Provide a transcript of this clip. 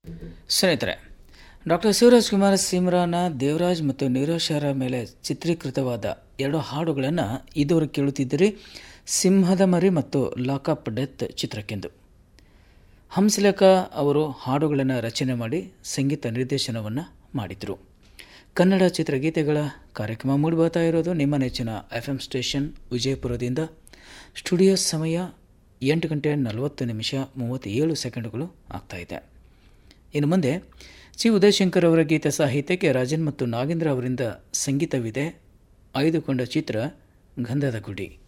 ಸ್ನೇಹಿತರೆ ಡಾಕ್ಟರ್ ಶಿವರಾಜ್ ಕುಮಾರ್ ಸಿಮ್ರಾನ ದೇವರಾಜ್ ಮತ್ತು ನೀರಜ್ ಅವರ ಮೇಲೆ ಚಿತ್ರೀಕೃತವಾದ ಎರಡು ಹಾಡುಗಳನ್ನು ಇದುವರೆಗೆ ಕೇಳುತ್ತಿದ್ದರೆ ಸಿಂಹದ ಮರಿ ಮತ್ತು ಲಾಕಪ್ ಡೆತ್ ಚಿತ್ರಕ್ಕೆಂದು ಹಂಸಲೇಖ ಅವರು ಹಾಡುಗಳನ್ನು ರಚನೆ ಮಾಡಿ ಸಂಗೀತ ನಿರ್ದೇಶನವನ್ನು ಮಾಡಿದರು ಕನ್ನಡ ಚಿತ್ರಗೀತೆಗಳ ಕಾರ್ಯಕ್ರಮ ಮೂಡಿಬರ್ತಾ ಇರೋದು ನಿಮ್ಮ ನೆಚ್ಚಿನ ಎಫ್ ಎಂ ಸ್ಟೇಷನ್ ವಿಜಯಪುರದಿಂದ ಸ್ಟುಡಿಯೋ ಸಮಯ ಎಂಟು ಗಂಟೆ ನಲವತ್ತು ನಿಮಿಷ ಮೂವತ್ತೇಳು ಸೆಕೆಂಡುಗಳು ಆಗ್ತಾಯಿದೆ ಇನ್ನು ಮುಂದೆ ಸಿ ಉದಯಶಂಕರ್ ಅವರ ಗೀತ ಸಾಹಿತ್ಯಕ್ಕೆ ರಾಜನ್ ಮತ್ತು ನಾಗೇಂದ್ರ ಅವರಿಂದ ಸಂಗೀತವಿದೆ ಆಯ್ದುಕೊಂಡ ಚಿತ್ರ ಗಂಧದ ಗುಡಿ